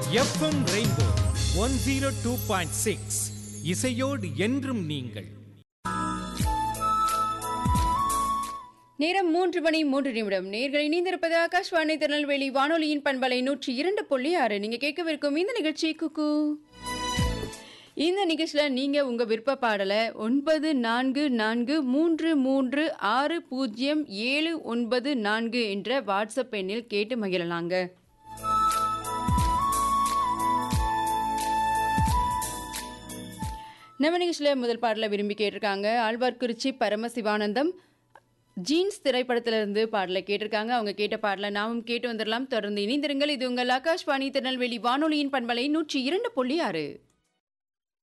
FM rainbow one zero two point six இசையோடு என்றும் நீங்கள் நேரம் மூன்று மணி மூன்று நிமிடம் நேர்களை இணைந்திருப்பது ஆகாஷ்வாணி திருநெல்வேலி வானொலியின் பண்பலை நூற்றி இரண்டு புள்ளி ஆறு நீங்க கேட்கவிருக்கும் இந்த நிகழ்ச்சி குக்கு இந்த நிகழ்ச்சியில் நீங்கள் உங்கள் விருப்ப பாடலை ஒன்பது நான்கு நான்கு மூன்று மூன்று ஆறு பூஜ்ஜியம் ஏழு ஒன்பது நான்கு என்ற வாட்ஸ்அப் எண்ணில் கேட்டு மகிழலாங்க நம்ம நிகழ்ச்சியில் முதல் பாடலை விரும்பி கேட்டிருக்காங்க ஆழ்வார்குறிச்சி பரமசிவானந்தம் ஜீன்ஸ் திரைப்படத்திலிருந்து பாடலை கேட்டிருக்காங்க அவங்க கேட்ட பாடலை நாமும் கேட்டு வந்துடலாம் தொடர்ந்து இணைந்திருங்கள் இது உங்கள் ஆகாஷ்வாணி திருநெல்வேலி வானொலியின் பண்பலை நூற்றி இரண்டு புள்ளி ஆறு